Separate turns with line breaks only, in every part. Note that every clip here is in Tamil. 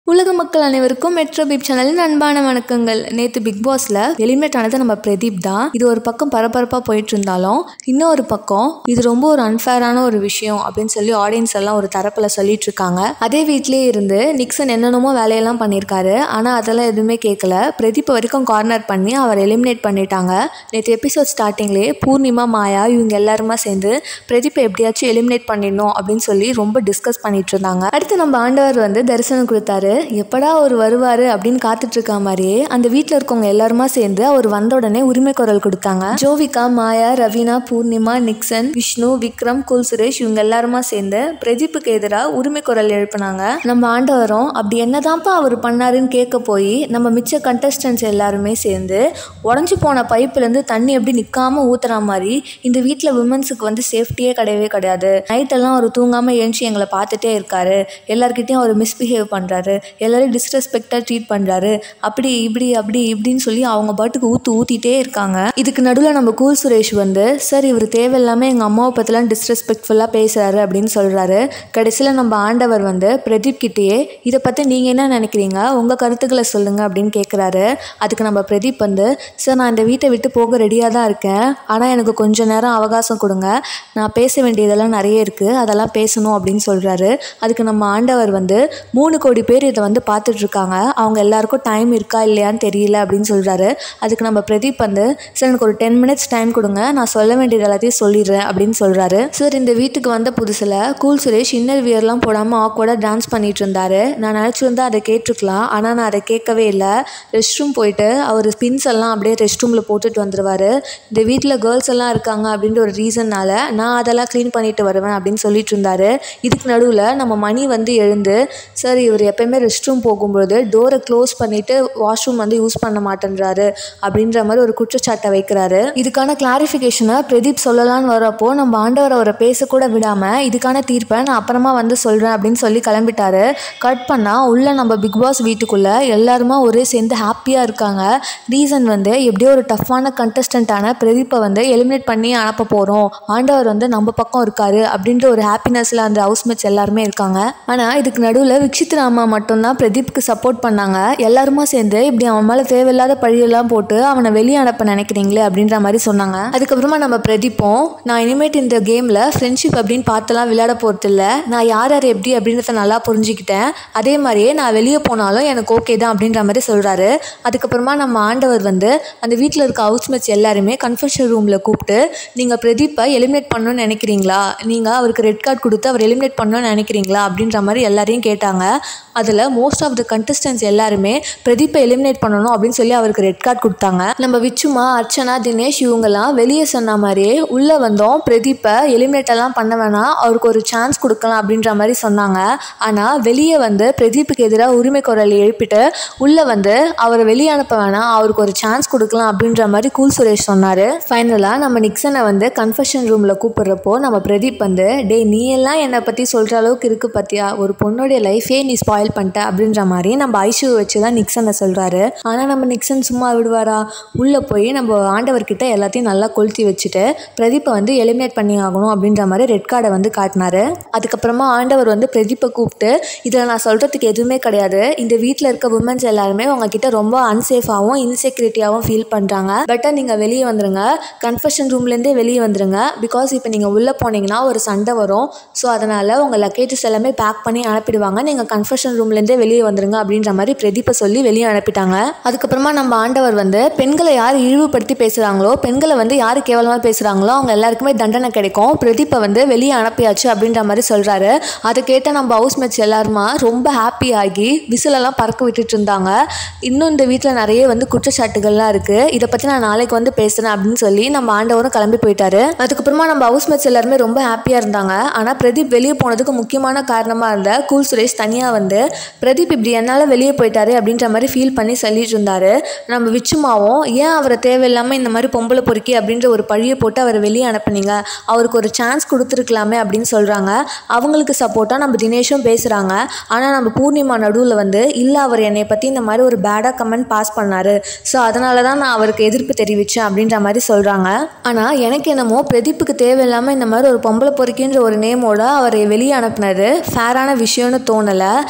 உலக மக்கள் அனைவருக்கும் மெட்ரோ பீப் சேனலின் அன்பான வணக்கங்கள் நேற்று பிக் பாஸ்ல எலிமினேட் ஆனது நம்ம பிரதீப் தான் இது ஒரு பக்கம் பரபரப்பாக போயிட்டு இருந்தாலும் இன்னொரு பக்கம் இது ரொம்ப ஒரு அன்ஃபேரான ஒரு விஷயம் அப்படின்னு சொல்லி ஆடியன்ஸ் எல்லாம் ஒரு தரப்பில் சொல்லிட்டு இருக்காங்க அதே வீட்லயே இருந்து நிக்சன் என்னென்னமோ வேலையெல்லாம் பண்ணியிருக்காரு ஆனால் அதெல்லாம் எதுவுமே கேட்கல பிரதீப் வரைக்கும் கார்னர் பண்ணி அவர் எலிமினேட் பண்ணிட்டாங்க நேற்று எபிசோட் ஸ்டார்டிங்லேயே பூர்ணிமா மாயா இவங்க எல்லாருமா சேர்ந்து பிரதீப்பை எப்படியாச்சும் எலிமினேட் பண்ணிடணும் அப்படின்னு சொல்லி ரொம்ப டிஸ்கஸ் பண்ணிட்டு இருந்தாங்க அடுத்து நம்ம ஆண்டவர் வந்து தரிசனம் கொடுத்தாரு எப்படா அவர் வருவாரு அப்படின்னு காத்துட்டு இருக்க மாதிரியே அந்த வீட்டில் இருக்கவங்க எல்லாருமா சேர்ந்து அவர் வந்த உடனே உரிமை குரல் கொடுத்தாங்க ஜோவிகா மாயா ரவீனா பூர்ணிமா நிக்சன் விஷ்ணு விக்ரம் குல் சுரேஷ் இவங்க எல்லாருமா சேர்ந்து பிரதீப்புக்கு எதிராக உரிமை குரல் எழுப்பினாங்க நம்ம ஆண்டவரும் அப்படி என்னதான்ப்பா அவர் பண்ணாருன்னு கேட்க போய் நம்ம மிச்ச கண்டஸ்டன்ஸ் எல்லாருமே சேர்ந்து உடஞ்சி போன பைப்புலேருந்து தண்ணி எப்படி நிற்காம ஊத்துற மாதிரி இந்த வீட்டில் விமன்ஸுக்கு வந்து சேஃப்டியே கிடையவே கிடையாது நைட்டெல்லாம் அவர் தூங்காமல் எழுந்துச்சி எங்களை பார்த்துட்டே இருக்காரு எல்லார்கிட்டயும் அவர் மிஸ்பிஹேவ் பண்ணுறாரு எல்லாரையும் டிஸ்ரெஸ்பெக்டாக ட்ரீட் பண்ணுறாரு அப்படி இப்படி அப்படி இப்படின்னு சொல்லி அவங்க பாட்டுக்கு ஊற்று ஊற்றிட்டே இருக்காங்க இதுக்கு நடுவில் நம்ம கூல் சுரேஷ் வந்து சார் இவர் தேவையில்லாமல் எங்கள் அம்மாவை பற்றிலாம் டிஸ்ரெஸ்பெக்ட்ஃபுல்லாக பேசுகிறாரு அப்படின்னு சொல்கிறாரு கடைசியில் நம்ம ஆண்டவர் வந்து பிரதீப் கிட்டேயே இதை பற்றி நீங்கள் என்ன நினைக்கிறீங்க உங்கள் கருத்துக்களை சொல்லுங்கள் அப்படின்னு கேட்குறாரு அதுக்கு நம்ம பிரதீப் வந்து சார் நான் இந்த வீட்டை விட்டு போக ரெடியாக தான் இருக்கேன் ஆனால் எனக்கு கொஞ்ச நேரம் அவகாசம் கொடுங்க நான் பேச வேண்டியதெல்லாம் நிறைய இருக்குது அதெல்லாம் பேசணும் அப்படின்னு சொல்கிறாரு அதுக்கு நம்ம ஆண்டவர் வந்து மூணு கோடி பேர் இதை வந்து பார்த்துட்டு இருக்காங்க அவங்க எல்லாருக்கும் டைம் இருக்கா இல்லையான்னு தெரியல அப்படின்னு சொல்கிறாரு அதுக்கு நம்ம பிரதீப் வந்து சார் எனக்கு ஒரு டென் மினிட்ஸ் டைம் கொடுங்க நான் சொல்ல வேண்டியது எல்லாத்தையும் சொல்லிடுறேன் அப்படின்னு சொல்கிறாரு சார் இந்த வீட்டுக்கு வந்த புதுசில் கூல் சுரேஷ் இன்னர் வியர்லாம் போடாமல் ஆக்வர்டாக டான்ஸ் பண்ணிட்டு இருந்தாரு நான் நினச்சிருந்தா அதை கேட்டிருக்கலாம் ஆனால் நான் அதை கேட்கவே இல்லை ரெஸ்ட் ரூம் போயிட்டு அவர் ஸ்பின்ஸ் எல்லாம் அப்படியே ரெஸ்ட் ரூமில் போட்டுட்டு வந்துடுவார் இந்த வீட்டில் கேர்ள்ஸ் எல்லாம் இருக்காங்க அப்படின்ற ஒரு ரீசன்னால நான் அதெல்லாம் க்ளீன் பண்ணிட்டு வருவேன் அப்படின்னு சொல்லிட்டு இருந்தாரு இதுக்கு நடுவில் நம்ம மணி வந்து எழுந்து சார் இவர் எப்பயுமே ரெஸ்ட் ரூம் போகும்பொழுது டோரை க்ளோஸ் பண்ணிட்டு வாஷ்ரூம் வந்து யூஸ் பண்ண மாட்டேன்றாரு அப்படின்ற மாதிரி ஒரு குற்றச்சாட்டை வைக்கிறாரு இதுக்கான கிளாரிஃபிகேஷனை பிரதீப் சொல்லலான்னு வரப்போ நம்ம ஆண்டவர் அவரை பேசக்கூட விடாமல் இதுக்கான தீர்ப்பை நான் அப்புறமா வந்து சொல்கிறேன் அப்படின்னு சொல்லி கிளம்பிட்டாரு கட் பண்ணால் உள்ள நம்ம பிக் பாஸ் வீட்டுக்குள்ளே எல்லாருமா ஒரே சேர்ந்து ஹாப்பியாக இருக்காங்க ரீசன் வந்து எப்படியோ ஒரு டஃப்பான கண்டஸ்டண்ட்டான பிரதீப்பை வந்து எலிமினேட் பண்ணி அனுப்ப போகிறோம் ஆண்டவர் வந்து நம்ம பக்கம் இருக்காரு அப்படின்ற ஒரு ஹாப்பினஸில் அந்த ஹவுஸ்மேட்ஸ் எல்லாருமே இருக்காங்க ஆனால் இதுக்கு நடுவில் விக்ஷித் ராமா மட்டும்தான் பிரதீப்க்கு சப்போர்ட் பண்ணாங்க எல்லாருமா சேர்ந்து இப்படி அவன் மேலே தேவையில்லாத பழியெல்லாம் போட்டு அவனை வெளியே அனுப்ப நினைக்கிறீங்களே அப்படின்ற மாதிரி சொன்னாங்க அதுக்கப்புறமா நம்ம பிரதீப்பும் நான் இனிமேட் இந்த கேமில் ஃப்ரெண்ட்ஷிப் அப்படின்னு பார்த்துலாம் விளையாட போகிறது இல்லை நான் யார் யார் எப்படி அப்படின்றத நல்லா புரிஞ்சுக்கிட்டேன் அதே மாதிரியே நான் வெளியே போனாலும் எனக்கு ஓகே தான் அப்படின்ற மாதிரி சொல்கிறாரு அதுக்கப்புறமா நம்ம ஆண்டவர் வந்து அந்த வீட்டில் இருக்க ஹவுஸ்மேட்ஸ் எல்லாருமே கன்ஃபெஷன் ரூமில் கூப்பிட்டு நீங்கள் பிரதீப்பை எலிமினேட் பண்ணணும்னு நினைக்கிறீங்களா நீங்கள் அவருக்கு ரெட் கார்டு கொடுத்து அவர் எலிமினேட் பண்ணணும்னு நினைக்கிறீங்களா அப்படின்ற மாதிரி எல்லாரையும் கேட்டாங்க அதில் மோஸ்ட் ஆஃப் த கண்டஸ்டன்ஸ் எல்லாருமே பிரதீப்பை எலிமினேட் பண்ணணும் அப்படின்னு சொல்லி அவருக்கு ரெட் கார்டு கொடுத்தாங்க நம்ம விச்சுமா அர்ச்சனா தினேஷ் இவங்கெல்லாம் வெளியே சொன்ன மாதிரியே உள்ளே வந்தோம் பிரதீப்பை எலிமினேட் எல்லாம் பண்ண வேணாம் அவருக்கு ஒரு சான்ஸ் கொடுக்கலாம் அப்படின்ற மாதிரி சொன்னாங்க ஆனால் வெளியே வந்து பிரதீப்புக்கு எதிராக உரிமை குரல் எழுப்பிட்டு உள்ளே வந்து அவரை வெளியே அனுப்ப வேணாம் அவருக்கு ஒரு சான்ஸ் கொடுக்கலாம் அப்படின்ற மாதிரி கூல் சுரேஷ் சொன்னார் ஃபைனலாக நம்ம நிக்சனை வந்து கன்ஃபெஷன் ரூமில் கூப்பிடுறப்போ நம்ம பிரதீப் வந்து டே நீ எல்லாம் என்னை பற்றி சொல்கிற அளவுக்கு இருக்குது பார்த்தியா ஒரு பொண்ணுடைய லைஃபே நீ ஸ்பாயில் பண்ணிட்ட அப்படின்ற மாதிரி நம்ம ஐஷுவை வச்சு தான் நிக்சனை சொல்கிறாரு ஆனால் நம்ம நிக்சன் சும்மா விடுவாரா உள்ளே போய் நம்ம ஆண்டவர்கிட்ட எல்லாத்தையும் நல்லா கொளுத்தி வச்சுட்டு பிரதீப்பை வந்து எலிமினேட் பண்ணி ஆகணும் அப்படின்ற மாதிரி ரெட் கார்டை வந்து காட்டினாரு அதுக்கப்புறமா ஆண்டவர் வந்து பிரதீப்பை கூப்பிட்டு இதில் நான் சொல்கிறதுக்கு எதுவுமே கிடையாது இந்த வீட்டில் இருக்க உமன்ஸ் எல்லாருமே உங்ககிட்ட ரொம்ப அன்சேஃபாகவும் இன்செக்யூரிட்டியாகவும் ஃபீல் பண்ணுறாங்க பெட்டர் நீங்கள் வெளியே வந்துருங்க கன்ஃபெஷன் ரூம்லேருந்தே வெளியே வந்துருங்க பிகாஸ் இப்போ நீங்கள் உள்ளே போனீங்கன்னா ஒரு சண்டை வரும் ஸோ அதனால் உங்கள் லக்கேஜஸ் எல்லாமே பேக் பண்ணி அனுப்பிடுவாங்க நீங்கள் கன்ஃபெஷன் ரூம்லேருந்தே வெளியே வந்துருங்க அப்படின்ற மாதிரி பிரதீப்பை சொல்லி வெளியே அனுப்பிட்டாங்க அதுக்கப்புறமா நம்ம ஆண்டவர் வந்து பெண்களை யார் இழிவுபடுத்தி பேசுகிறாங்களோ பெண்களை வந்து யார் கேவலமாக பேசுகிறாங்களோ அவங்க எல்லாருக்குமே தண்டனை கிடைக்கும் பிரதீப்பை வந்து வெளியே அனுப்பியாச்சு அப்படின்ற மாதிரி சொல்கிறாரு அதை கேட்ட நம்ம ஹவுஸ்மேட்ஸ் எல்லாருமா ரொம்ப ஹாப்பி ஆகி விசிலெல்லாம் பறக்க விட்டுட்டு இருந்தாங்க இன்னும் இந்த வீட்டில் நிறைய வந்து குற்றச்சாட்டுகள்லாம் இருக்குது இதை பற்றி நான் நாளைக்கு வந்து பேசுகிறேன் அப்படின்னு சொல்லி நம்ம ஆண்டவரும் கிளம்பி போயிட்டாரு அதுக்கப்புறமா நம்ம ஹவுஸ்மேட்ஸ் எல்லாருமே ரொம்ப ஹாப்பியாக இருந்தாங்க ஆனால் பிரதீப் வெளியே போனதுக்கு முக்கியமான காரணமாக இருந்த கூல் சுரேஷ் தனியாக வந்து பிரதீப் இப்படி என்னால் வெளியே போயிட்டாரு அப்படின்ற மாதிரி ஃபீல் பண்ணி சொல்லிட்டு இருந்தாரு நம்ம விச்சுமாவும் ஏன் அவரை தேவையில்லாமல் இந்த மாதிரி பொம்பளை பொறுக்கி அப்படின்ற ஒரு பழியை போட்டு அவரை வெளியே அனுப்புனீங்க அவருக்கு ஒரு சான்ஸ் கொடுத்துருக்கலாமே அப்படின்னு சொல்கிறாங்க அவங்களுக்கு சப்போர்ட்டாக நம்ம தினேஷும் பேசுகிறாங்க ஆனால் நம்ம பூர்ணிமா நடுவில் வந்து இல்லை அவர் என்னை பற்றி இந்த மாதிரி ஒரு பேடாக கமெண்ட் பாஸ் பண்ணார் ஸோ அதனால தான் நான் அவருக்கு எதிர்ப்பு தெரிவித்தேன் அப்படின்ற மாதிரி சொல்கிறாங்க ஆனால் எனக்கு என்னமோ பிரதீப்புக்கு தேவையில்லாமல் இந்த மாதிரி ஒரு பொம்பளை பொறுக்கின்ற ஒரு நேமோட அவரை வெளியே அனுப்புனது ஃபேரான விஷயம்னு தோணலை ஏன்னா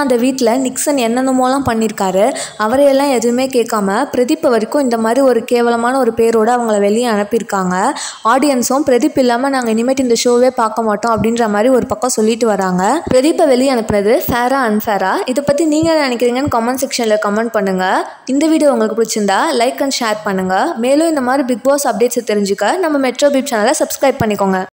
அந்த வீட்டில் நிக்சன் என்னென்னமோலாம் பண்ணியிருக்காரு அவரையெல்லாம் எதுவுமே கேட்காம பிரதீப் வரைக்கும் இந்த மாதிரி ஒரு கேவலமான ஒரு பேரோட அவங்கள வெளியே அனுப்பியிருக்காங்க ஆடியன்ஸும் பிரதீப் இல்லாமல் நாங்கள் இனிமேட்டு இந்த ஷோவே பார்க்க மாட்டோம் அப்படின்ற மாதிரி ஒரு பக்கம் சொல்லிட்டு வராங்க பிரதீப்பை வெளியே அனுப்புனது ஃபேரா அன்ஃபேரா இதை பற்றி நீங்கள் என்ன நினைக்கிறீங்கன்னு கமெண்ட் செக்ஷனில் கமெண்ட் பண்ணுங்கள் இந்த வீடியோ உங்களுக்கு பிடிச்சிருந்தா லைக் அண்ட் ஷேர் பண்ணுங்கள் மேலும் இந்த மாதிரி பிக் பாஸ் அப்டேட்ஸை தெரிஞ்சுக்க நம்ம மெட்ரோ பீப் சேனலை சப்ஸ்கிரைப் பண்ணிக்கோங்க